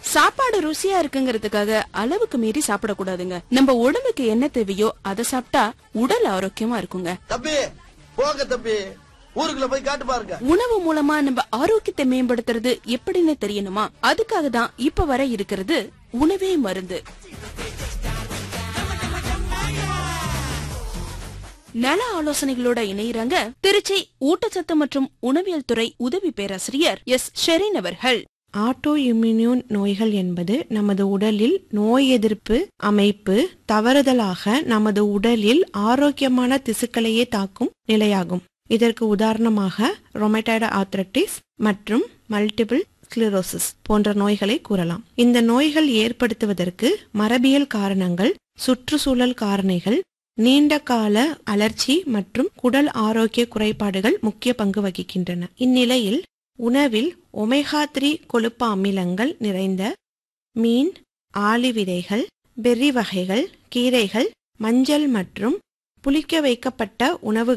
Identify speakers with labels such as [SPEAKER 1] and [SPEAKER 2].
[SPEAKER 1] சாப்பாடு ருசியா இருக்குங்கிறதுக்காக அளவுக்கு மீறி சாப்பிடக்கூடாதுங்க நம்ம உடம்புக்கு என்ன தேவையோ அதை சாப்பிட்டா உடல் ஆரோக்கியமா இருக்குங்க
[SPEAKER 2] தம்பி போங்க தம்பி ஊருக்குள்ள போய் காட்டு பாருங்க
[SPEAKER 1] உணவு மூலமா நம்ம ஆரோக்கியத்தை மேம்படுத்துறது எப்படின்னு தெரியணுமா அதுக்காக தான் இப்ப வர இருக்கிறது உணவே மருந்து நல ஆலோசனைகளோட இணையறாங்க திருச்சி ஊட்டச்சத்து மற்றும் உணவியல் துறை உதவி பேராசிரியர் எஸ் ஷெரின் அவர்கள்
[SPEAKER 3] ஆட்டோ இம்யூன் நோய்கள் என்பது நமது உடலில் நோய் எதிர்ப்பு அமைப்பு தவறுதலாக நமது உடலில் ஆரோக்கியமான திசுக்களையே தாக்கும் நிலையாகும் இதற்கு உதாரணமாக ரொமேட்டாய்டு ஆர்த்ரட்டிஸ் மற்றும் மல்டிபிள் ஸ்க்ளிரோசிஸ் போன்ற நோய்களை கூறலாம் இந்த நோய்கள் ஏற்படுத்துவதற்கு மரபியல் காரணங்கள் சுற்றுச்சூழல் காரணிகள் நீண்ட கால அலர்ச்சி மற்றும் குடல் ஆரோக்கிய குறைபாடுகள் முக்கிய பங்கு வகிக்கின்றன இந்நிலையில் உணவில் ஒமேகா த்ரீ கொழுப்பு அமிலங்கள் நிறைந்த மீன் ஆளி விதைகள் பெர்ரி வகைகள் கீரைகள் மஞ்சள் மற்றும் புளிக்க வைக்கப்பட்ட உணவு